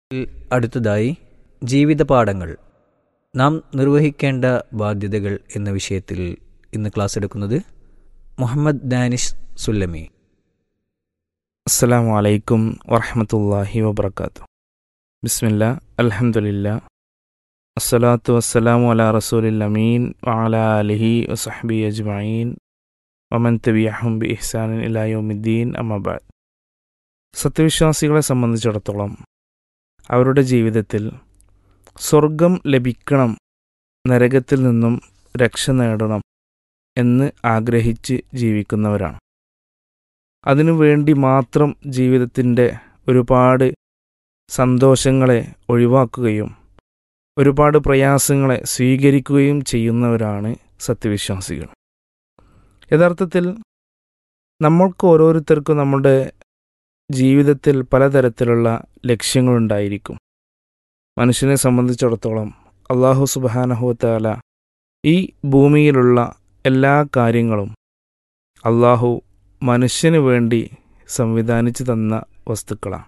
അടുത്തതായി ജീവിതപാഠങ്ങൾ നാം നിർവഹിക്കേണ്ട ബാധ്യതകൾ എന്ന വിഷയത്തിൽ ഇന്ന് ക്ലാസ് എടുക്കുന്നത് മുഹമ്മദ് ദാനിഷ് സുല്ലമി അസ്സലാമു അലൈക്കും വറഹമത്തല്ലാഹി വബർക്കാത്തു ബിസ്മില്ല അൽഹംദുലില്ല അസ്സലാത്തു വസ്സലാമു അലാ റസൂലിൽ അമീൻ വഅല അലിഹി വസഹബി അജ്മഈൻ വമൻ തബിയഹും ബി ഇഹ്സാനിൻ ഇലായോമിദ്ദീൻ അമ്മബാദ് സത്യവിശ്വാസികളെ സംബന്ധിച്ചിടത്തോളം അവരുടെ ജീവിതത്തിൽ സ്വർഗം ലഭിക്കണം നരകത്തിൽ നിന്നും രക്ഷ നേടണം എന്ന് ആഗ്രഹിച്ച് ജീവിക്കുന്നവരാണ് അതിനു വേണ്ടി മാത്രം ജീവിതത്തിൻ്റെ ഒരുപാട് സന്തോഷങ്ങളെ ഒഴിവാക്കുകയും ഒരുപാട് പ്രയാസങ്ങളെ സ്വീകരിക്കുകയും ചെയ്യുന്നവരാണ് സത്യവിശ്വാസികൾ യഥാർത്ഥത്തിൽ നമ്മൾക്ക് ഓരോരുത്തർക്കും നമ്മുടെ ജീവിതത്തിൽ പലതരത്തിലുള്ള ലക്ഷ്യങ്ങളുണ്ടായിരിക്കും മനുഷ്യനെ സംബന്ധിച്ചിടത്തോളം അള്ളാഹു സുബാനഹുത്താല ഈ ഭൂമിയിലുള്ള എല്ലാ കാര്യങ്ങളും അള്ളാഹു മനുഷ്യന് വേണ്ടി സംവിധാനിച്ചു തന്ന വസ്തുക്കളാണ്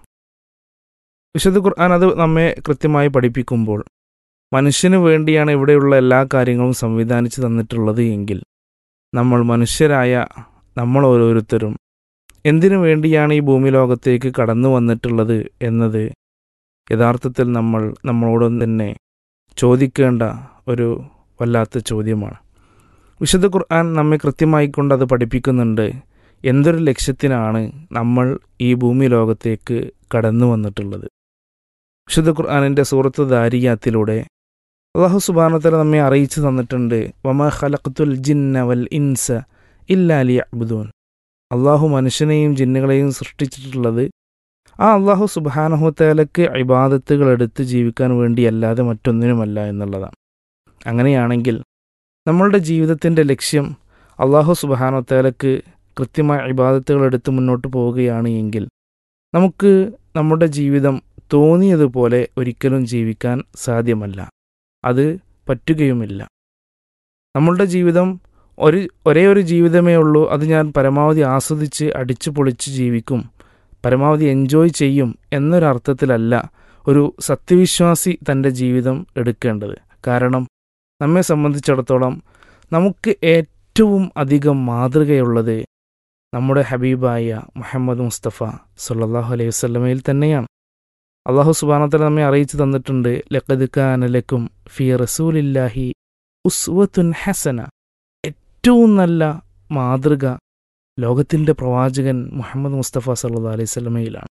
വിശുദ്ധ ഖുർആൻ അത് നമ്മെ കൃത്യമായി പഠിപ്പിക്കുമ്പോൾ മനുഷ്യന് വേണ്ടിയാണ് ഇവിടെയുള്ള എല്ലാ കാര്യങ്ങളും സംവിധാനിച്ചു തന്നിട്ടുള്ളത് എങ്കിൽ നമ്മൾ മനുഷ്യരായ നമ്മൾ ഓരോരുത്തരും എന്തിനു വേണ്ടിയാണ് ഈ ഭൂമി ലോകത്തേക്ക് കടന്നു വന്നിട്ടുള്ളത് എന്നത് യഥാർത്ഥത്തിൽ നമ്മൾ നമ്മളോട് തന്നെ ചോദിക്കേണ്ട ഒരു വല്ലാത്ത ചോദ്യമാണ് വിശുദ്ധ ഖുർആൻ നമ്മെ കൃത്യമായി കൊണ്ട് അത് പഠിപ്പിക്കുന്നുണ്ട് എന്തൊരു ലക്ഷ്യത്തിനാണ് നമ്മൾ ഈ ഭൂമി ലോകത്തേക്ക് കടന്നു വന്നിട്ടുള്ളത് വിശുദ്ധ ഖുർആാനിൻ്റെ സൂറത്ത് ദാരിയാത്തിലൂടെ അള്ളാഹു സുബാനത്തല നമ്മെ അറിയിച്ചു തന്നിട്ടുണ്ട് വമ ഖലഖത്തുൽ ജിന്ന വൽ ഇൻസ ഇല്ലാലി അബ്ദൂൻ അള്ളാഹു മനുഷ്യനെയും ജിന്നുകളെയും സൃഷ്ടിച്ചിട്ടുള്ളത് ആ അള്ളാഹു സുബാനഹുത്തേലക്ക് ഇബാദത്തുകൾ എടുത്ത് ജീവിക്കാൻ വേണ്ടിയല്ലാതെ മറ്റൊന്നിനുമല്ല എന്നുള്ളതാണ് അങ്ങനെയാണെങ്കിൽ നമ്മളുടെ ജീവിതത്തിൻ്റെ ലക്ഷ്യം അള്ളാഹു സുബാനോത്തേലക്ക് കൃത്യമായ ഇബാദത്തുകൾ എടുത്ത് മുന്നോട്ട് പോവുകയാണ് എങ്കിൽ നമുക്ക് നമ്മുടെ ജീവിതം തോന്നിയതുപോലെ ഒരിക്കലും ജീവിക്കാൻ സാധ്യമല്ല അത് പറ്റുകയുമില്ല നമ്മളുടെ ജീവിതം ഒരു ഒരേ ഒരു ജീവിതമേ ഉള്ളൂ അത് ഞാൻ പരമാവധി ആസ്വദിച്ച് അടിച്ചു പൊളിച്ച് ജീവിക്കും പരമാവധി എൻജോയ് ചെയ്യും എന്നൊരർത്ഥത്തിലല്ല ഒരു സത്യവിശ്വാസി തൻ്റെ ജീവിതം എടുക്കേണ്ടത് കാരണം നമ്മെ സംബന്ധിച്ചിടത്തോളം നമുക്ക് ഏറ്റവും അധികം മാതൃകയുള്ളത് നമ്മുടെ ഹബീബായ മുഹമ്മദ് മുസ്തഫ സല്ലാഹു അലൈഹി വസ്ലമയിൽ തന്നെയാണ് അള്ളാഹു സുബാനത്തല നമ്മെ അറിയിച്ചു തന്നിട്ടുണ്ട് ലഖദ് കാനലക്കും ഫി റസൂലില്ലാഹി ഉസ്വത്തുൻ ഹസന ഏറ്റവും നല്ല മാതൃക ലോകത്തിൻ്റെ പ്രവാചകൻ മുഹമ്മദ് മുസ്തഫ സല്ലാ അലൈഹി സ്വലമയിലാണ്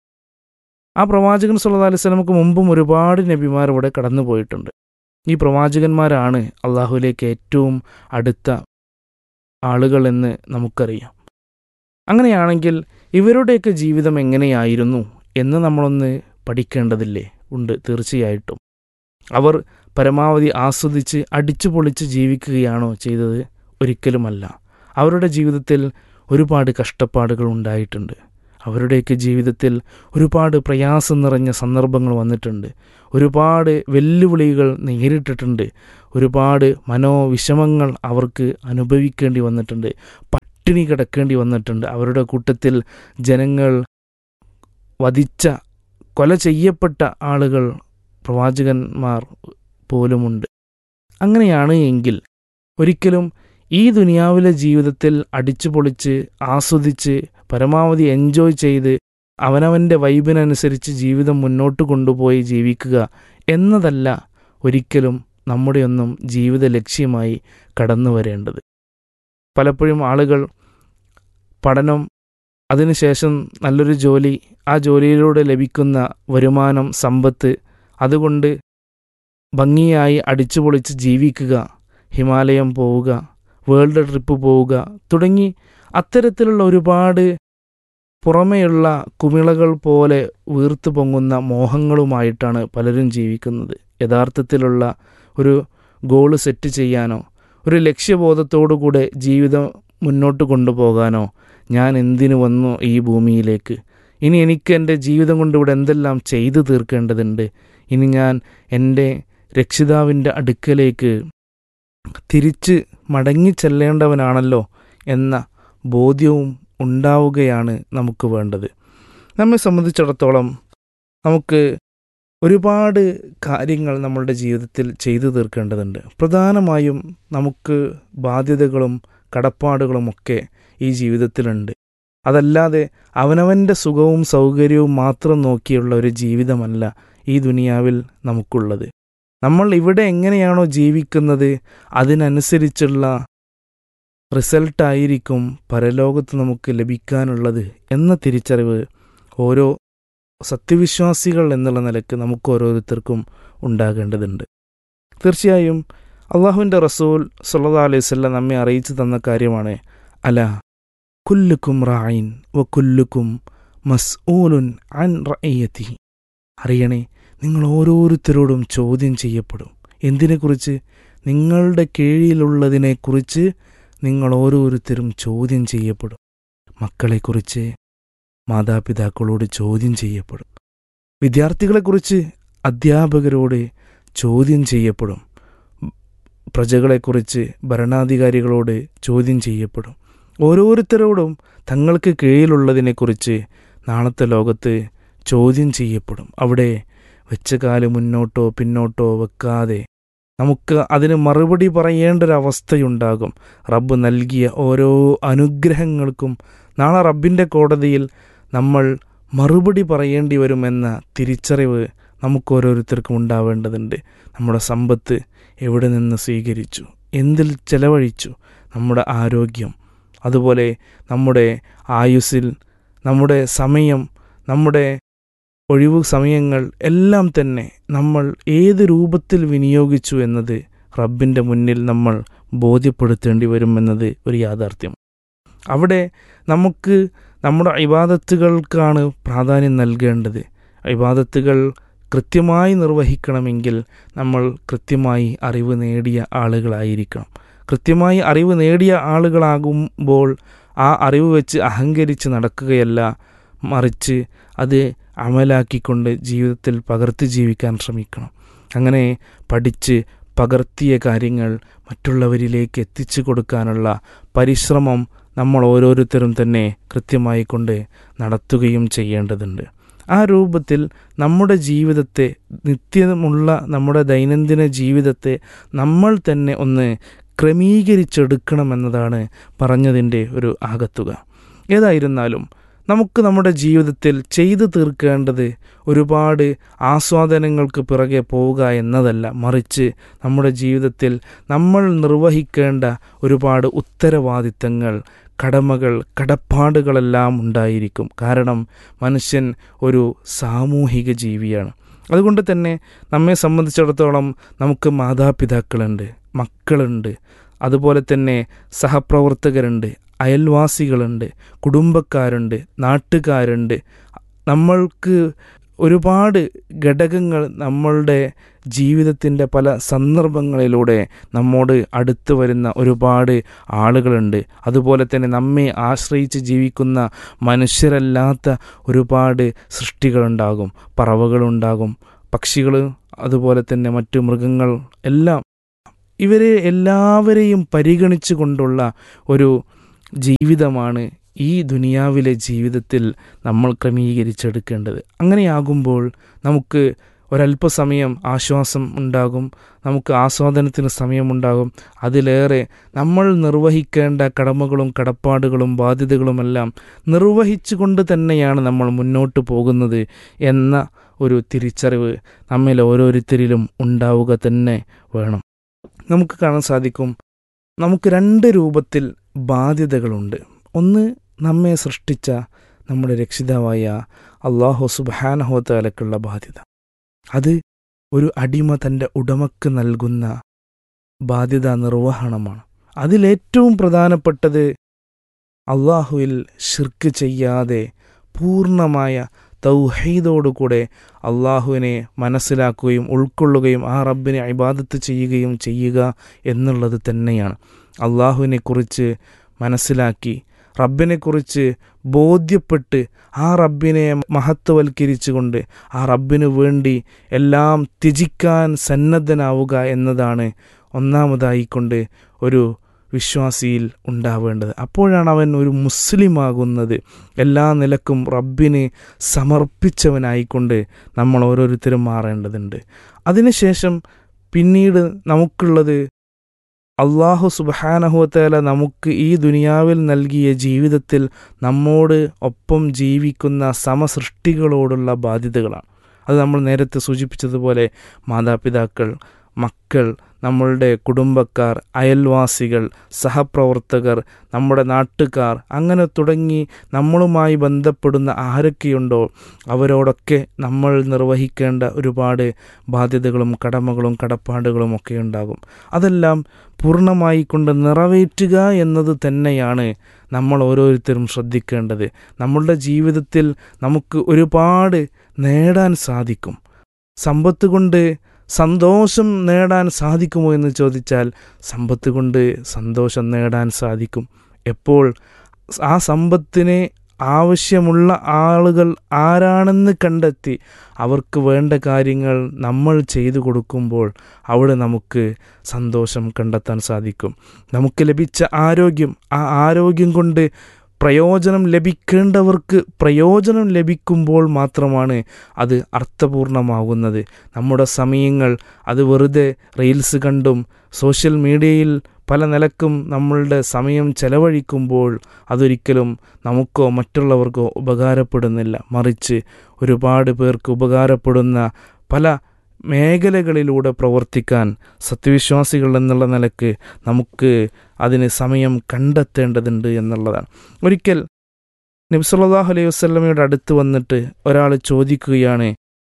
ആ പ്രവാചകൻ സല്ലാ അലൈഹി സ്വലമക്ക് മുമ്പും ഒരുപാട് നബിമാർ ഇവിടെ കടന്നു പോയിട്ടുണ്ട് ഈ പ്രവാചകന്മാരാണ് അള്ളാഹുലേക്ക് ഏറ്റവും അടുത്ത ആളുകളെന്ന് നമുക്കറിയാം അങ്ങനെയാണെങ്കിൽ ഇവരുടെയൊക്കെ ജീവിതം എങ്ങനെയായിരുന്നു എന്ന് നമ്മളൊന്ന് പഠിക്കേണ്ടതില്ലേ ഉണ്ട് തീർച്ചയായിട്ടും അവർ പരമാവധി ആസ്വദിച്ച് അടിച്ചു പൊളിച്ച് ജീവിക്കുകയാണോ ചെയ്തത് ഒരിക്കലുമല്ല അവരുടെ ജീവിതത്തിൽ ഒരുപാട് കഷ്ടപ്പാടുകൾ ഉണ്ടായിട്ടുണ്ട് അവരുടെയൊക്കെ ജീവിതത്തിൽ ഒരുപാട് പ്രയാസം നിറഞ്ഞ സന്ദർഭങ്ങൾ വന്നിട്ടുണ്ട് ഒരുപാട് വെല്ലുവിളികൾ നേരിട്ടിട്ടുണ്ട് ഒരുപാട് മനോവിഷമങ്ങൾ അവർക്ക് അനുഭവിക്കേണ്ടി വന്നിട്ടുണ്ട് പട്ടിണി കിടക്കേണ്ടി വന്നിട്ടുണ്ട് അവരുടെ കൂട്ടത്തിൽ ജനങ്ങൾ വധിച്ച കൊല ചെയ്യപ്പെട്ട ആളുകൾ പ്രവാചകന്മാർ പോലുമുണ്ട് അങ്ങനെയാണ് എങ്കിൽ ഒരിക്കലും ഈ ദുനിയാവിലെ ജീവിതത്തിൽ അടിച്ചു പൊളിച്ച് ആസ്വദിച്ച് പരമാവധി എൻജോയ് ചെയ്ത് അവനവൻ്റെ വൈബിനനുസരിച്ച് ജീവിതം മുന്നോട്ട് കൊണ്ടുപോയി ജീവിക്കുക എന്നതല്ല ഒരിക്കലും നമ്മുടെയൊന്നും ജീവിത ലക്ഷ്യമായി കടന്നു വരേണ്ടത് പലപ്പോഴും ആളുകൾ പഠനം അതിനുശേഷം നല്ലൊരു ജോലി ആ ജോലിയിലൂടെ ലഭിക്കുന്ന വരുമാനം സമ്പത്ത് അതുകൊണ്ട് ഭംഗിയായി അടിച്ചുപൊളിച്ച് ജീവിക്കുക ഹിമാലയം പോവുക വേൾഡ് ട്രിപ്പ് പോവുക തുടങ്ങി അത്തരത്തിലുള്ള ഒരുപാട് പുറമെയുള്ള കുമിളകൾ പോലെ വീർത്തു പൊങ്ങുന്ന മോഹങ്ങളുമായിട്ടാണ് പലരും ജീവിക്കുന്നത് യഥാർത്ഥത്തിലുള്ള ഒരു ഗോള് സെറ്റ് ചെയ്യാനോ ഒരു ലക്ഷ്യബോധത്തോടുകൂടെ ജീവിതം മുന്നോട്ട് കൊണ്ടുപോകാനോ ഞാൻ എന്തിനു വന്നു ഈ ഭൂമിയിലേക്ക് ഇനി എനിക്ക് എൻ്റെ ജീവിതം കൊണ്ട് ഇവിടെ എന്തെല്ലാം ചെയ്തു തീർക്കേണ്ടതുണ്ട് ഇനി ഞാൻ എൻ്റെ രക്ഷിതാവിൻ്റെ അടുക്കലേക്ക് തിരിച്ച് മടങ്ങിച്ചെല്ലേണ്ടവനാണല്ലോ എന്ന ബോധ്യവും ഉണ്ടാവുകയാണ് നമുക്ക് വേണ്ടത് നമ്മെ സംബന്ധിച്ചിടത്തോളം നമുക്ക് ഒരുപാട് കാര്യങ്ങൾ നമ്മളുടെ ജീവിതത്തിൽ ചെയ്തു തീർക്കേണ്ടതുണ്ട് പ്രധാനമായും നമുക്ക് ബാധ്യതകളും കടപ്പാടുകളുമൊക്കെ ഈ ജീവിതത്തിലുണ്ട് അതല്ലാതെ അവനവൻ്റെ സുഖവും സൗകര്യവും മാത്രം നോക്കിയുള്ള ഒരു ജീവിതമല്ല ഈ ദുനിയാവിൽ നമുക്കുള്ളത് നമ്മൾ ഇവിടെ എങ്ങനെയാണോ ജീവിക്കുന്നത് അതിനനുസരിച്ചുള്ള റിസൾട്ടായിരിക്കും പരലോകത്ത് നമുക്ക് ലഭിക്കാനുള്ളത് എന്ന തിരിച്ചറിവ് ഓരോ സത്യവിശ്വാസികൾ എന്നുള്ള നിലക്ക് നമുക്ക് ഓരോരുത്തർക്കും ഉണ്ടാകേണ്ടതുണ്ട് തീർച്ചയായും അള്ളാഹുവിൻ്റെ റസൂൽ സല്ലാ അലൈഹി സ്വല്ലം നമ്മെ അറിയിച്ചു തന്ന കാര്യമാണ് അല കുല്ലുക്കും റായിൻ വ കുല്ലുക്കും മസ്ഊലുൻ അൻ റയ്യത്തി അറിയണേ നിങ്ങൾ ഓരോരുത്തരോടും ചോദ്യം ചെയ്യപ്പെടും എന്തിനെക്കുറിച്ച് നിങ്ങളുടെ കീഴിലുള്ളതിനെക്കുറിച്ച് നിങ്ങൾ ഓരോരുത്തരും ചോദ്യം ചെയ്യപ്പെടും മക്കളെക്കുറിച്ച് മാതാപിതാക്കളോട് ചോദ്യം ചെയ്യപ്പെടും വിദ്യാർത്ഥികളെക്കുറിച്ച് അധ്യാപകരോട് ചോദ്യം ചെയ്യപ്പെടും പ്രജകളെക്കുറിച്ച് ഭരണാധികാരികളോട് ചോദ്യം ചെയ്യപ്പെടും ഓരോരുത്തരോടും തങ്ങൾക്ക് കീഴിലുള്ളതിനെക്കുറിച്ച് നാളത്തെ ലോകത്ത് ചോദ്യം ചെയ്യപ്പെടും അവിടെ വെച്ച കാല് മുന്നോട്ടോ പിന്നോട്ടോ വെക്കാതെ നമുക്ക് അതിന് മറുപടി പറയേണ്ട ഒരു അവസ്ഥയുണ്ടാകും റബ്ബ് നൽകിയ ഓരോ അനുഗ്രഹങ്ങൾക്കും നാളെ റബ്ബിൻ്റെ കോടതിയിൽ നമ്മൾ മറുപടി പറയേണ്ടി വരുമെന്ന തിരിച്ചറിവ് നമുക്ക് ഓരോരുത്തർക്കും ഉണ്ടാവേണ്ടതുണ്ട് നമ്മുടെ സമ്പത്ത് എവിടെ നിന്ന് സ്വീകരിച്ചു എന്തിൽ ചെലവഴിച്ചു നമ്മുടെ ആരോഗ്യം അതുപോലെ നമ്മുടെ ആയുസ്സിൽ നമ്മുടെ സമയം നമ്മുടെ ഒഴിവു സമയങ്ങൾ എല്ലാം തന്നെ നമ്മൾ ഏത് രൂപത്തിൽ വിനിയോഗിച്ചു എന്നത് റബ്ബിൻ്റെ മുന്നിൽ നമ്മൾ ബോധ്യപ്പെടുത്തേണ്ടി വരുമെന്നത് ഒരു യാഥാർത്ഥ്യം അവിടെ നമുക്ക് നമ്മുടെ ഇബാദത്തുകൾക്കാണ് പ്രാധാന്യം നൽകേണ്ടത് ഇബാദത്തുകൾ കൃത്യമായി നിർവഹിക്കണമെങ്കിൽ നമ്മൾ കൃത്യമായി അറിവ് നേടിയ ആളുകളായിരിക്കണം കൃത്യമായി അറിവ് നേടിയ ആളുകളാകുമ്പോൾ ആ അറിവ് വെച്ച് അഹങ്കരിച്ച് നടക്കുകയല്ല മറിച്ച് അത് അമലാക്കിക്കൊണ്ട് ജീവിതത്തിൽ പകർത്തി ജീവിക്കാൻ ശ്രമിക്കണം അങ്ങനെ പഠിച്ച് പകർത്തിയ കാര്യങ്ങൾ മറ്റുള്ളവരിലേക്ക് എത്തിച്ചു കൊടുക്കാനുള്ള പരിശ്രമം നമ്മൾ ഓരോരുത്തരും തന്നെ കൃത്യമായി കൊണ്ട് നടത്തുകയും ചെയ്യേണ്ടതുണ്ട് ആ രൂപത്തിൽ നമ്മുടെ ജീവിതത്തെ നിത്യമുള്ള നമ്മുടെ ദൈനംദിന ജീവിതത്തെ നമ്മൾ തന്നെ ഒന്ന് ക്രമീകരിച്ചെടുക്കണമെന്നതാണ് പറഞ്ഞതിൻ്റെ ഒരു ആകത്തുക ഏതായിരുന്നാലും നമുക്ക് നമ്മുടെ ജീവിതത്തിൽ ചെയ്തു തീർക്കേണ്ടത് ഒരുപാട് ആസ്വാദനങ്ങൾക്ക് പിറകെ പോവുക എന്നതല്ല മറിച്ച് നമ്മുടെ ജീവിതത്തിൽ നമ്മൾ നിർവഹിക്കേണ്ട ഒരുപാട് ഉത്തരവാദിത്തങ്ങൾ കടമകൾ കടപ്പാടുകളെല്ലാം ഉണ്ടായിരിക്കും കാരണം മനുഷ്യൻ ഒരു സാമൂഹിക ജീവിയാണ് അതുകൊണ്ട് തന്നെ നമ്മെ സംബന്ധിച്ചിടത്തോളം നമുക്ക് മാതാപിതാക്കളുണ്ട് മക്കളുണ്ട് അതുപോലെ തന്നെ സഹപ്രവർത്തകരുണ്ട് അയൽവാസികളുണ്ട് കുടുംബക്കാരുണ്ട് നാട്ടുകാരുണ്ട് നമ്മൾക്ക് ഒരുപാട് ഘടകങ്ങൾ നമ്മളുടെ ജീവിതത്തിൻ്റെ പല സന്ദർഭങ്ങളിലൂടെ നമ്മോട് അടുത്ത് വരുന്ന ഒരുപാട് ആളുകളുണ്ട് അതുപോലെ തന്നെ നമ്മെ ആശ്രയിച്ച് ജീവിക്കുന്ന മനുഷ്യരല്ലാത്ത ഒരുപാട് സൃഷ്ടികളുണ്ടാകും പറവകളുണ്ടാകും പക്ഷികൾ അതുപോലെ തന്നെ മറ്റു മൃഗങ്ങൾ എല്ലാം ഇവരെ എല്ലാവരെയും പരിഗണിച്ചു കൊണ്ടുള്ള ഒരു ജീവിതമാണ് ഈ ദുനിയാവിലെ ജീവിതത്തിൽ നമ്മൾ ക്രമീകരിച്ചെടുക്കേണ്ടത് അങ്ങനെയാകുമ്പോൾ നമുക്ക് ഒരല്പസമയം ആശ്വാസം ഉണ്ടാകും നമുക്ക് ആസ്വാദനത്തിന് സമയമുണ്ടാകും അതിലേറെ നമ്മൾ നിർവഹിക്കേണ്ട കടമകളും കടപ്പാടുകളും ബാധ്യതകളുമെല്ലാം നിർവഹിച്ചുകൊണ്ട് തന്നെയാണ് നമ്മൾ മുന്നോട്ട് പോകുന്നത് എന്ന ഒരു തിരിച്ചറിവ് നമ്മിൽ ഓരോരുത്തരിലും ഉണ്ടാവുക തന്നെ വേണം നമുക്ക് കാണാൻ സാധിക്കും നമുക്ക് രണ്ട് രൂപത്തിൽ ബാധ്യതകളുണ്ട് ഒന്ന് നമ്മെ സൃഷ്ടിച്ച നമ്മുടെ രക്ഷിതാവായ അള്ളാഹു സുബാനഹോത്താലക്കുള്ള ബാധ്യത അത് ഒരു അടിമ തൻ്റെ ഉടമക്ക് നൽകുന്ന ബാധ്യത നിർവഹണമാണ് അതിലേറ്റവും പ്രധാനപ്പെട്ടത് അള്ളാഹുവിൽ ഷിർക്ക് ചെയ്യാതെ പൂർണ്ണമായ തൗഹീദോടുകൂടെ അള്ളാഹുവിനെ മനസ്സിലാക്കുകയും ഉൾക്കൊള്ളുകയും ആ റബ്ബിനെ ഇബാദത്ത് ചെയ്യുകയും ചെയ്യുക എന്നുള്ളത് തന്നെയാണ് അള്ളാഹുവിനെക്കുറിച്ച് മനസ്സിലാക്കി റബ്ബിനെക്കുറിച്ച് ബോധ്യപ്പെട്ട് ആ റബ്ബിനെ മഹത്വവൽക്കരിച്ചുകൊണ്ട് ആ റബ്ബിനു വേണ്ടി എല്ലാം ത്യജിക്കാൻ സന്നദ്ധനാവുക എന്നതാണ് ഒന്നാമതായിക്കൊണ്ട് ഒരു വിശ്വാസിയിൽ ഉണ്ടാവേണ്ടത് അപ്പോഴാണ് അവൻ ഒരു മുസ്ലിമാകുന്നത് എല്ലാ നിലക്കും റബ്ബിന് സമർപ്പിച്ചവനായിക്കൊണ്ട് നമ്മൾ ഓരോരുത്തരും മാറേണ്ടതുണ്ട് അതിനുശേഷം പിന്നീട് നമുക്കുള്ളത് അള്ളാഹു സുബാനഹുവത്തേല നമുക്ക് ഈ ദുനിയാവിൽ നൽകിയ ജീവിതത്തിൽ നമ്മോട് ഒപ്പം ജീവിക്കുന്ന സമസൃഷ്ടികളോടുള്ള ബാധ്യതകളാണ് അത് നമ്മൾ നേരത്തെ സൂചിപ്പിച്ചതുപോലെ മാതാപിതാക്കൾ മക്കൾ നമ്മളുടെ കുടുംബക്കാർ അയൽവാസികൾ സഹപ്രവർത്തകർ നമ്മുടെ നാട്ടുകാർ അങ്ങനെ തുടങ്ങി നമ്മളുമായി ബന്ധപ്പെടുന്ന ആരൊക്കെയുണ്ടോ അവരോടൊക്കെ നമ്മൾ നിർവഹിക്കേണ്ട ഒരുപാട് ബാധ്യതകളും കടമകളും കടപ്പാടുകളും ഒക്കെ ഉണ്ടാകും അതെല്ലാം പൂർണ്ണമായി കൊണ്ട് നിറവേറ്റുക എന്നത് തന്നെയാണ് നമ്മൾ ഓരോരുത്തരും ശ്രദ്ധിക്കേണ്ടത് നമ്മളുടെ ജീവിതത്തിൽ നമുക്ക് ഒരുപാട് നേടാൻ സാധിക്കും സമ്പത്ത് കൊണ്ട് സന്തോഷം നേടാൻ സാധിക്കുമോ എന്ന് ചോദിച്ചാൽ സമ്പത്ത് കൊണ്ട് സന്തോഷം നേടാൻ സാധിക്കും എപ്പോൾ ആ സമ്പത്തിനെ ആവശ്യമുള്ള ആളുകൾ ആരാണെന്ന് കണ്ടെത്തി അവർക്ക് വേണ്ട കാര്യങ്ങൾ നമ്മൾ ചെയ്തു കൊടുക്കുമ്പോൾ അവിടെ നമുക്ക് സന്തോഷം കണ്ടെത്താൻ സാധിക്കും നമുക്ക് ലഭിച്ച ആരോഗ്യം ആ ആരോഗ്യം കൊണ്ട് പ്രയോജനം ലഭിക്കേണ്ടവർക്ക് പ്രയോജനം ലഭിക്കുമ്പോൾ മാത്രമാണ് അത് അർത്ഥപൂർണമാകുന്നത് നമ്മുടെ സമയങ്ങൾ അത് വെറുതെ റീൽസ് കണ്ടും സോഷ്യൽ മീഡിയയിൽ പല നിലക്കും നമ്മളുടെ സമയം ചെലവഴിക്കുമ്പോൾ അതൊരിക്കലും നമുക്കോ മറ്റുള്ളവർക്കോ ഉപകാരപ്പെടുന്നില്ല മറിച്ച് ഒരുപാട് പേർക്ക് ഉപകാരപ്പെടുന്ന പല മേഖലകളിലൂടെ പ്രവർത്തിക്കാൻ സത്യവിശ്വാസികൾ എന്നുള്ള നിലക്ക് നമുക്ക് അതിന് സമയം കണ്ടെത്തേണ്ടതുണ്ട് എന്നുള്ളതാണ് ഒരിക്കൽ നബ്സല്ലാഹു അലൈഹി വസ്ലമയുടെ അടുത്ത് വന്നിട്ട് ഒരാൾ ചോദിക്കുകയാണ്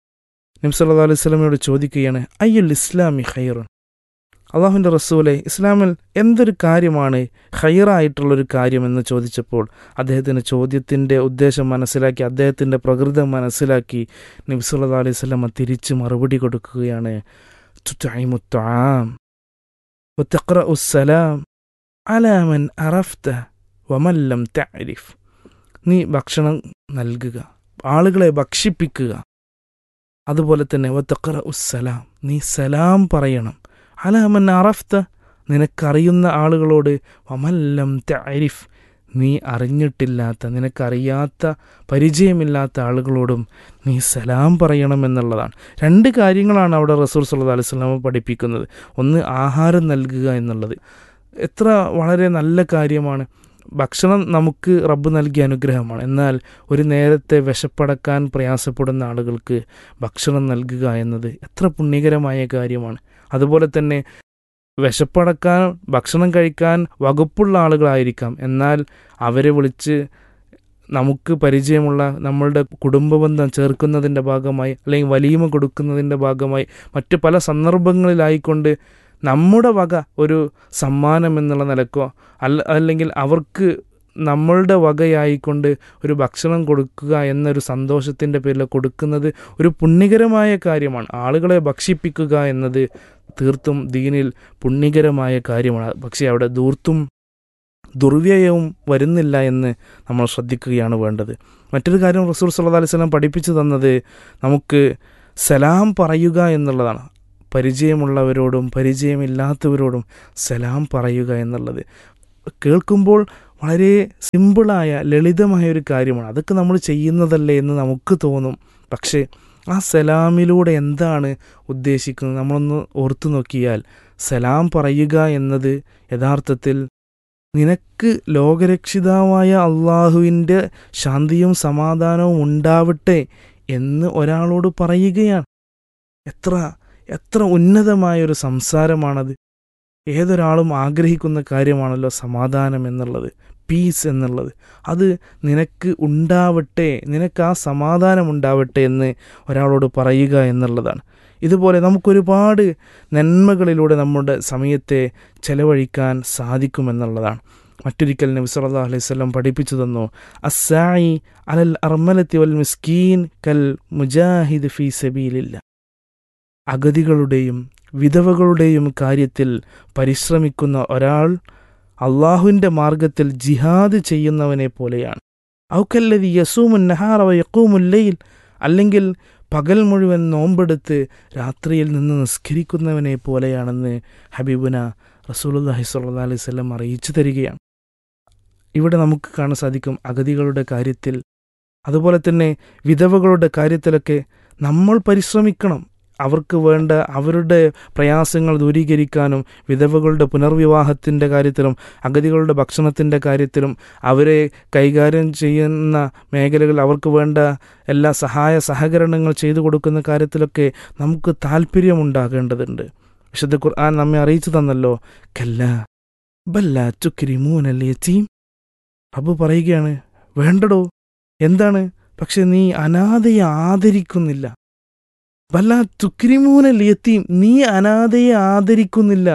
നബ്സല്ലാ അലൈഹി വസ്ലമയോട് ചോദിക്കുകയാണ് അയ്യുൽ ഇസ്ലാമി ഖൈറുൻ അള്ളാഹുവിൻ്റെ റസൂലെ ഇസ്ലാമിൽ എന്തൊരു കാര്യമാണ് ഹൈറായിട്ടുള്ളൊരു കാര്യമെന്ന് ചോദിച്ചപ്പോൾ അദ്ദേഹത്തിൻ്റെ ചോദ്യത്തിൻ്റെ ഉദ്ദേശം മനസ്സിലാക്കി അദ്ദേഹത്തിൻ്റെ പ്രകൃതം മനസ്സിലാക്കി നബ്സുല്ലാ അലൈഹി സ്വലമ തിരിച്ച് മറുപടി കൊടുക്കുകയാണ് അലാമൻ അറഫ്ത വമല്ലം തരിഫ് നീ ഭക്ഷണം നൽകുക ആളുകളെ ഭക്ഷിപ്പിക്കുക അതുപോലെ തന്നെ വത്തഖറ ഉസ്സലാം നീ സലാം പറയണം അലാമൻ അറഫ്ത നിനക്കറിയുന്ന ആളുകളോട് വമല്ലം തരിഫ് നീ അറിഞ്ഞിട്ടില്ലാത്ത നിനക്കറിയാത്ത പരിചയമില്ലാത്ത ആളുകളോടും നീ സലാം പറയണമെന്നുള്ളതാണ് രണ്ട് കാര്യങ്ങളാണ് അവിടെ റസൂൽ സല്ലാ അലൈഹി സ്വലാമ പഠിപ്പിക്കുന്നത് ഒന്ന് ആഹാരം നൽകുക എന്നുള്ളത് എത്ര വളരെ നല്ല കാര്യമാണ് ഭക്ഷണം നമുക്ക് റബ്ബ് നൽകിയ അനുഗ്രഹമാണ് എന്നാൽ ഒരു നേരത്തെ വിശപ്പടക്കാൻ പ്രയാസപ്പെടുന്ന ആളുകൾക്ക് ഭക്ഷണം നൽകുക എന്നത് എത്ര പുണ്യകരമായ കാര്യമാണ് അതുപോലെ തന്നെ വിശപ്പടക്കാൻ ഭക്ഷണം കഴിക്കാൻ വകുപ്പുള്ള ആളുകളായിരിക്കാം എന്നാൽ അവരെ വിളിച്ച് നമുക്ക് പരിചയമുള്ള നമ്മളുടെ കുടുംബബന്ധം ചേർക്കുന്നതിൻ്റെ ഭാഗമായി അല്ലെങ്കിൽ വലിയമ കൊടുക്കുന്നതിൻ്റെ ഭാഗമായി മറ്റു പല സന്ദർഭങ്ങളിലായിക്കൊണ്ട് നമ്മുടെ വക ഒരു സമ്മാനം എന്നുള്ള നിലക്കോ അല്ല അല്ലെങ്കിൽ അവർക്ക് നമ്മളുടെ വകയായിക്കൊണ്ട് ഒരു ഭക്ഷണം കൊടുക്കുക എന്നൊരു സന്തോഷത്തിൻ്റെ പേരിൽ കൊടുക്കുന്നത് ഒരു പുണ്യകരമായ കാര്യമാണ് ആളുകളെ ഭക്ഷിപ്പിക്കുക എന്നത് തീർത്തും ദീനിൽ പുണ്യകരമായ കാര്യമാണ് പക്ഷേ അവിടെ ദൂർത്തും ദുർവ്യയവും വരുന്നില്ല എന്ന് നമ്മൾ ശ്രദ്ധിക്കുകയാണ് വേണ്ടത് മറ്റൊരു കാര്യം റസൂൽ സല്ലാ അലൈഹി സ്വലം പഠിപ്പിച്ചു തന്നത് നമുക്ക് സലാം പറയുക എന്നുള്ളതാണ് പരിചയമുള്ളവരോടും പരിചയമില്ലാത്തവരോടും സലാം പറയുക എന്നുള്ളത് കേൾക്കുമ്പോൾ വളരെ സിമ്പിളായ ലളിതമായ ഒരു കാര്യമാണ് അതൊക്കെ നമ്മൾ ചെയ്യുന്നതല്ലേ എന്ന് നമുക്ക് തോന്നും പക്ഷേ ആ സലാമിലൂടെ എന്താണ് ഉദ്ദേശിക്കുന്നത് നമ്മളൊന്ന് ഓർത്തു നോക്കിയാൽ സലാം പറയുക എന്നത് യഥാർത്ഥത്തിൽ നിനക്ക് ലോകരക്ഷിതാവായ അള്ളാഹുവിൻ്റെ ശാന്തിയും സമാധാനവും ഉണ്ടാവട്ടെ എന്ന് ഒരാളോട് പറയുകയാണ് എത്ര എത്ര ഉന്നതമായ ഒരു സംസാരമാണത് ഏതൊരാളും ആഗ്രഹിക്കുന്ന കാര്യമാണല്ലോ സമാധാനം എന്നുള്ളത് പീസ് എന്നുള്ളത് അത് നിനക്ക് ഉണ്ടാവട്ടെ നിനക്ക് ആ സമാധാനം ഉണ്ടാവട്ടെ എന്ന് ഒരാളോട് പറയുക എന്നുള്ളതാണ് ഇതുപോലെ നമുക്കൊരുപാട് നന്മകളിലൂടെ നമ്മുടെ സമയത്തെ ചെലവഴിക്കാൻ സാധിക്കുമെന്നുള്ളതാണ് മറ്റൊരിക്കൽ നബി സല്ലല്ലാഹു അലൈഹി വസല്ലം പഠിപ്പിച്ചു തന്നു അസ്സായി അലൽ അർമലത്തി വൽ മിസ്കീൻ കൽ മുജാഹിദ് ഫീ സബീലില്ല അഗതികളുടെയും വിധവകളുടെയും കാര്യത്തിൽ പരിശ്രമിക്കുന്ന ഒരാൾ അള്ളാഹുവിൻ്റെ മാർഗത്തിൽ ജിഹാദ് ചെയ്യുന്നവനെ പോലെയാണ് ഔക്കല്ലതി യസൂമുൻ നഹാറവ യക്കൂമുല്ലയിൽ അല്ലെങ്കിൽ പകൽ മുഴുവൻ നോമ്പെടുത്ത് രാത്രിയിൽ നിന്ന് നിസ്കരിക്കുന്നവനെ പോലെയാണെന്ന് ഹബീബുന റസൂലുല്ലാഹി സ്വല്ലാ അലൈഹി സ്വല്ലം അറിയിച്ചു തരികയാണ് ഇവിടെ നമുക്ക് കാണാൻ സാധിക്കും അഗതികളുടെ കാര്യത്തിൽ അതുപോലെ തന്നെ വിധവകളുടെ കാര്യത്തിലൊക്കെ നമ്മൾ പരിശ്രമിക്കണം അവർക്ക് വേണ്ട അവരുടെ പ്രയാസങ്ങൾ ദൂരീകരിക്കാനും വിധവകളുടെ പുനർവിവാഹത്തിൻ്റെ കാര്യത്തിലും അഗതികളുടെ ഭക്ഷണത്തിൻ്റെ കാര്യത്തിലും അവരെ കൈകാര്യം ചെയ്യുന്ന മേഖലകൾ അവർക്ക് വേണ്ട എല്ലാ സഹായ സഹകരണങ്ങൾ ചെയ്തു കൊടുക്കുന്ന കാര്യത്തിലൊക്കെ നമുക്ക് താല്പര്യമുണ്ടാകേണ്ടതുണ്ട് വിശുദ്ധ ഖുർആൻ നമ്മെ അറിയിച്ചു തന്നല്ലോ കല്ല ബല്ല ചുക്രിമൂനൽ യതീം അബു പറയുകയാണ് വേണ്ടടോ എന്താണ് പക്ഷെ നീ അനാഥയെ ആദരിക്കുന്നില്ല വല്ല തുക്രിമൂനൽ യത്തീം നീ അനാഥയെ ആദരിക്കുന്നില്ല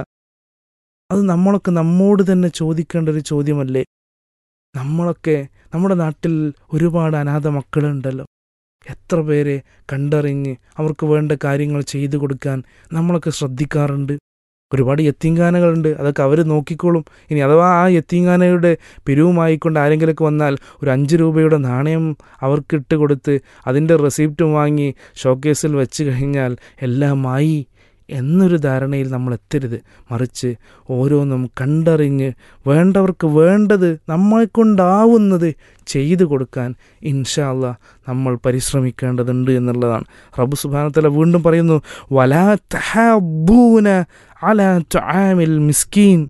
അത് നമ്മളൊക്കെ നമ്മോട് തന്നെ ചോദിക്കേണ്ട ഒരു ചോദ്യമല്ലേ നമ്മളൊക്കെ നമ്മുടെ നാട്ടിൽ ഒരുപാട് അനാഥ മക്കളുണ്ടല്ലോ എത്ര പേരെ കണ്ടറിഞ്ഞ് അവർക്ക് വേണ്ട കാര്യങ്ങൾ ചെയ്തു കൊടുക്കാൻ നമ്മളൊക്കെ ശ്രദ്ധിക്കാറുണ്ട് ഒരുപാട് യത്തീങ്കാനകളുണ്ട് അതൊക്കെ അവർ നോക്കിക്കോളും ഇനി അഥവാ ആ യത്തീങ്കാനയുടെ പിരിവുമായിക്കൊണ്ട് ആരെങ്കിലുമൊക്കെ വന്നാൽ ഒരു അഞ്ച് രൂപയുടെ നാണയം അവർക്ക് ഇട്ട് കൊടുത്ത് അതിൻ്റെ റെസിപ്റ്റും വാങ്ങി ഷോക്കേസിൽ വെച്ച് കഴിഞ്ഞാൽ എല്ലാമായി എന്നൊരു ധാരണയിൽ നമ്മൾ എത്തരുത് മറിച്ച് ഓരോന്നും കണ്ടറിഞ്ഞ് വേണ്ടവർക്ക് വേണ്ടത് നമ്മളെ കൊണ്ടാവുന്നത് ചെയ്തു കൊടുക്കാൻ ഇൻഷാല്ല നമ്മൾ പരിശ്രമിക്കേണ്ടതുണ്ട് എന്നുള്ളതാണ് റബ്ബു സുബാനത്തല വീണ്ടും പറയുന്നു വലാ തഹബൂന അല ത്വആമിൽ മിസ്കീൻ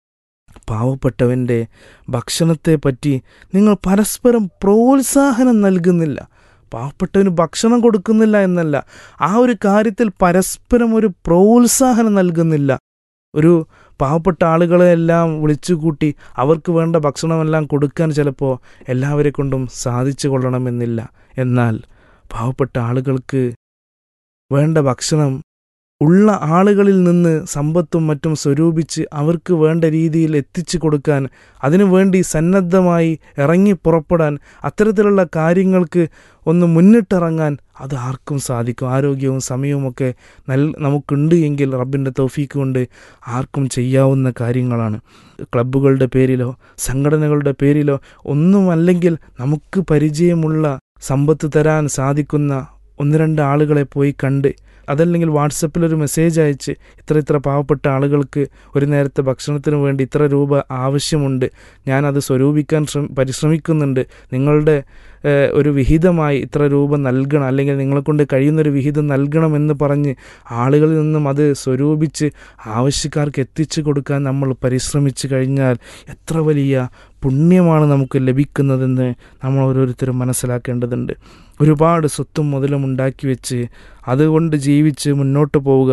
പാവപ്പെട്ടവൻ്റെ ഭക്ഷണത്തെപ്പറ്റി നിങ്ങൾ പരസ്പരം പ്രോത്സാഹനം നൽകുന്നില്ല പാവപ്പെട്ടവന് ഭക്ഷണം കൊടുക്കുന്നില്ല എന്നല്ല ആ ഒരു കാര്യത്തിൽ പരസ്പരം ഒരു പ്രോത്സാഹനം നൽകുന്നില്ല ഒരു പാവപ്പെട്ട ആളുകളെല്ലാം വിളിച്ചുകൂട്ടി അവർക്ക് വേണ്ട ഭക്ഷണമെല്ലാം കൊടുക്കാൻ ചിലപ്പോൾ എല്ലാവരെ കൊണ്ടും സാധിച്ചു കൊള്ളണമെന്നില്ല എന്നാൽ പാവപ്പെട്ട ആളുകൾക്ക് വേണ്ട ഭക്ഷണം ഉള്ള ആളുകളിൽ നിന്ന് സമ്പത്തും മറ്റും സ്വരൂപിച്ച് അവർക്ക് വേണ്ട രീതിയിൽ എത്തിച്ചു കൊടുക്കാൻ അതിനുവേണ്ടി സന്നദ്ധമായി ഇറങ്ങി പുറപ്പെടാൻ അത്തരത്തിലുള്ള കാര്യങ്ങൾക്ക് ഒന്ന് മുന്നിട്ടിറങ്ങാൻ അത് ആർക്കും സാധിക്കും ആരോഗ്യവും സമയവുമൊക്കെ നൽ നമുക്കുണ്ട് എങ്കിൽ റബ്ബിൻ്റെ തൗഫീക്ക് കൊണ്ട് ആർക്കും ചെയ്യാവുന്ന കാര്യങ്ങളാണ് ക്ലബ്ബുകളുടെ പേരിലോ സംഘടനകളുടെ പേരിലോ ഒന്നുമല്ലെങ്കിൽ നമുക്ക് പരിചയമുള്ള സമ്പത്ത് തരാൻ സാധിക്കുന്ന ഒന്ന് രണ്ട് ആളുകളെ പോയി കണ്ട് അതല്ലെങ്കിൽ വാട്സപ്പിൽ ഒരു മെസ്സേജ് അയച്ച് ഇത്ര ഇത്ര പാവപ്പെട്ട ആളുകൾക്ക് ഒരു നേരത്തെ ഭക്ഷണത്തിന് വേണ്ടി ഇത്ര രൂപ ആവശ്യമുണ്ട് ഞാനത് സ്വരൂപിക്കാൻ ശ്രമ പരിശ്രമിക്കുന്നുണ്ട് നിങ്ങളുടെ ഒരു വിഹിതമായി ഇത്ര രൂപ നൽകണം അല്ലെങ്കിൽ നിങ്ങളെക്കൊണ്ട് കഴിയുന്നൊരു വിഹിതം നൽകണമെന്ന് പറഞ്ഞ് ആളുകളിൽ നിന്നും അത് സ്വരൂപിച്ച് ആവശ്യക്കാർക്ക് എത്തിച്ചു കൊടുക്കാൻ നമ്മൾ പരിശ്രമിച്ചു കഴിഞ്ഞാൽ എത്ര വലിയ പുണ്യമാണ് നമുക്ക് ലഭിക്കുന്നതെന്ന് നമ്മൾ ഓരോരുത്തരും മനസ്സിലാക്കേണ്ടതുണ്ട് ഒരുപാട് സ്വത്തും മുതലും ഉണ്ടാക്കി വെച്ച് അതുകൊണ്ട് ജീവിച്ച് മുന്നോട്ട് പോവുക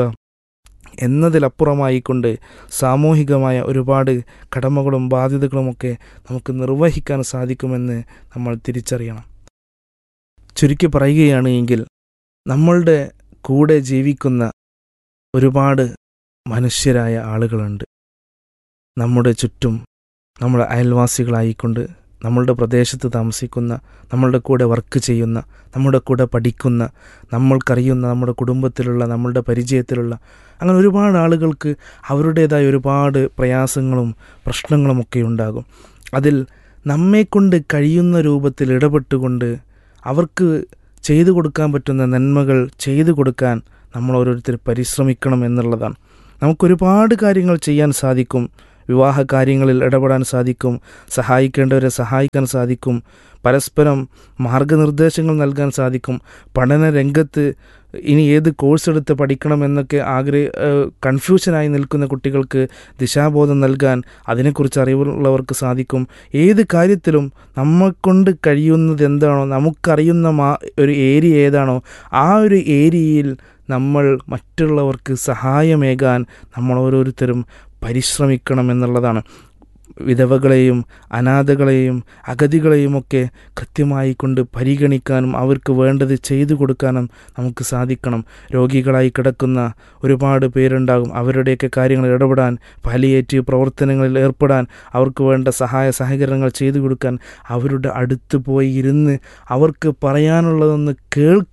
എന്നതിലപ്പുറമായിക്കൊണ്ട് സാമൂഹികമായ ഒരുപാട് കടമകളും ബാധ്യതകളുമൊക്കെ നമുക്ക് നിർവഹിക്കാൻ സാധിക്കുമെന്ന് നമ്മൾ തിരിച്ചറിയണം ചുരുക്കി പറയുകയാണ് എങ്കിൽ നമ്മളുടെ കൂടെ ജീവിക്കുന്ന ഒരുപാട് മനുഷ്യരായ ആളുകളുണ്ട് നമ്മുടെ ചുറ്റും നമ്മുടെ അയൽവാസികളായിക്കൊണ്ട് നമ്മളുടെ പ്രദേശത്ത് താമസിക്കുന്ന നമ്മളുടെ കൂടെ വർക്ക് ചെയ്യുന്ന നമ്മുടെ കൂടെ പഠിക്കുന്ന നമ്മൾക്കറിയുന്ന നമ്മുടെ കുടുംബത്തിലുള്ള നമ്മളുടെ പരിചയത്തിലുള്ള അങ്ങനെ ഒരുപാട് ആളുകൾക്ക് അവരുടേതായ ഒരുപാട് പ്രയാസങ്ങളും പ്രശ്നങ്ങളുമൊക്കെ ഉണ്ടാകും അതിൽ നമ്മെക്കൊണ്ട് കഴിയുന്ന രൂപത്തിൽ ഇടപെട്ടുകൊണ്ട് അവർക്ക് ചെയ്തു കൊടുക്കാൻ പറ്റുന്ന നന്മകൾ ചെയ്തു കൊടുക്കാൻ നമ്മൾ ഓരോരുത്തർ പരിശ്രമിക്കണം എന്നുള്ളതാണ് നമുക്കൊരുപാട് കാര്യങ്ങൾ ചെയ്യാൻ സാധിക്കും വിവാഹ കാര്യങ്ങളിൽ ഇടപെടാൻ സാധിക്കും സഹായിക്കേണ്ടവരെ സഹായിക്കാൻ സാധിക്കും പരസ്പരം മാർഗനിർദ്ദേശങ്ങൾ നൽകാൻ സാധിക്കും പഠന രംഗത്ത് ഇനി ഏത് കോഴ്സ് എടുത്ത് പഠിക്കണം എന്നൊക്കെ ആഗ്രഹ കൺഫ്യൂഷനായി നിൽക്കുന്ന കുട്ടികൾക്ക് ദിശാബോധം നൽകാൻ അതിനെക്കുറിച്ച് അറിവുള്ളവർക്ക് സാധിക്കും ഏത് കാര്യത്തിലും നമ്മെക്കൊണ്ട് കഴിയുന്നത് എന്താണോ നമുക്കറിയുന്ന മാ ഒരു ഏരിയ ഏതാണോ ആ ഒരു ഏരിയയിൽ നമ്മൾ മറ്റുള്ളവർക്ക് സഹായമേകാൻ നമ്മൾ ഓരോരുത്തരും പരിശ്രമിക്കണം എന്നുള്ളതാണ് വിധവകളെയും അനാഥകളെയും അഗതികളെയുമൊക്കെ കൃത്യമായി കൊണ്ട് പരിഗണിക്കാനും അവർക്ക് വേണ്ടത് ചെയ്തു കൊടുക്കാനും നമുക്ക് സാധിക്കണം രോഗികളായി കിടക്കുന്ന ഒരുപാട് പേരുണ്ടാകും അവരുടെയൊക്കെ കാര്യങ്ങളിൽ ഇടപെടാൻ പാലിയേറ്റീവ് പ്രവർത്തനങ്ങളിൽ ഏർപ്പെടാൻ അവർക്ക് വേണ്ട സഹായ സഹകരണങ്ങൾ ചെയ്തു കൊടുക്കാൻ അവരുടെ അടുത്ത് പോയി ഇരുന്ന് അവർക്ക് പറയാനുള്ളതൊന്ന് കേൾക്കാൻ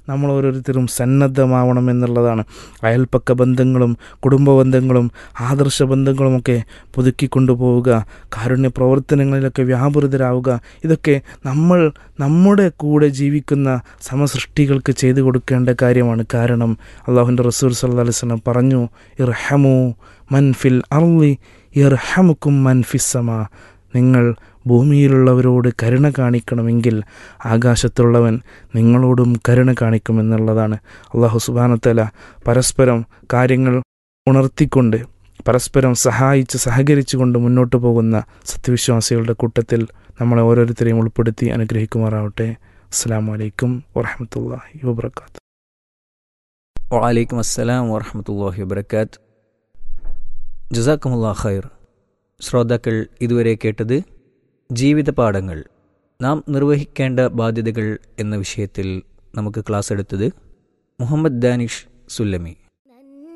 നമ്മൾ ഓരോരുത്തരും സന്നദ്ധമാവണം എന്നുള്ളതാണ് അയൽപ്പക്ക ബന്ധങ്ങളും കുടുംബ ബന്ധങ്ങളും ആദർശ ബന്ധങ്ങളുമൊക്കെ പുതുക്കിക്കൊണ്ടുപോവുക കാരുണ്യ പ്രവർത്തനങ്ങളിലൊക്കെ വ്യാപൃതരാവുക ഇതൊക്കെ നമ്മൾ നമ്മുടെ കൂടെ ജീവിക്കുന്ന സമസൃഷ്ടികൾക്ക് ചെയ്തു കൊടുക്കേണ്ട കാര്യമാണ് കാരണം അള്ളാഹുൻ്റെ റസൂൽ സല്ലാ അലിസ്ലം പറഞ്ഞു ഇർഹമു മൻഫിൽ അർലി ഇർഹമുക്കും മൻഫിസമ നിങ്ങൾ ഭൂമിയിലുള്ളവരോട് കരുണ കാണിക്കണമെങ്കിൽ ആകാശത്തുള്ളവൻ നിങ്ങളോടും കരുണ കാണിക്കുമെന്നുള്ളതാണ് അള്ളാഹു സുബാനത്തല പരസ്പരം കാര്യങ്ങൾ ഉണർത്തിക്കൊണ്ട് പരസ്പരം സഹായിച്ച് സഹകരിച്ചുകൊണ്ട് മുന്നോട്ട് പോകുന്ന സത്യവിശ്വാസികളുടെ കൂട്ടത്തിൽ നമ്മളെ ഓരോരുത്തരെയും ഉൾപ്പെടുത്തി അനുഗ്രഹിക്കുമാറാവട്ടെ അസ്സാം വലൈക്കും വറഹമത്തല്ലാഹി വബർക്കാത്ത് വലൈക്കും അസ്സലാം വറഹമത്തല്ലാഹി വബർക്കാത്ത് ജസാക്കുമുല്ലാ ഖൈർ ശ്രോതാക്കൾ ഇതുവരെ കേട്ടത് ജീവിത പാഠങ്ങൾ നാം നിർവഹിക്കേണ്ട ബാധ്യതകൾ എന്ന വിഷയത്തിൽ നമുക്ക് ക്ലാസ് എടുത്തത് മുഹമ്മദ് ദാനിഷ് സുല്ലമി